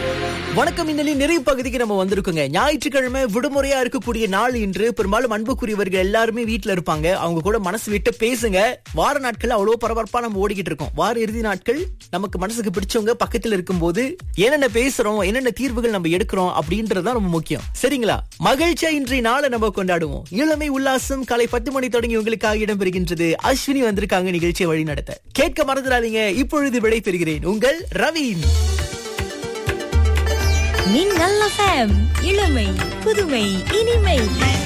வணக்கம் இன்னலின் நிறைவு பகுதிக்கு நம்ம வந்திருக்கோங்க ஞாயிற்றுக்கிழமை விடுமுறையா இருக்கக்கூடிய நாள் இன்று பெரும்பாலும் அன்புக்குரியவர்கள் எல்லாருமே வீட்ல இருப்பாங்க அவங்க கூட மனசு விட்டு பேசுங்க வார நாட்கள் அவ்வளவு பரபரப்பா நம்ம ஓடிக்கிட்டு இருக்கோம் வார இறுதி நாட்கள் நமக்கு மனசுக்கு பிடிச்சவங்க பக்கத்துல இருக்கும்போது என்னென்ன பேசுறோம் என்னென்ன தீர்வுகள் நம்ம எடுக்கிறோம் அப்படின்றதுதான் ரொம்ப முக்கியம் சரிங்களா மகிழ்ச்சியா இன்றைய நாளை நம்ம கொண்டாடுவோம் இளமை உல்லாசம் காலை பத்து மணி தொடங்கி உங்களுக்காக இடம்பெறுகின்றது அஸ்வினி வந்திருக்காங்க நிகழ்ச்சியை வழி நடத்த கேட்க மறந்துடாதீங்க இப்பொழுது விடை பெறுகிறேன் உங்கள் ரவீன் மின்னல் எஃப்எம் இளமை புதுமை இனிமை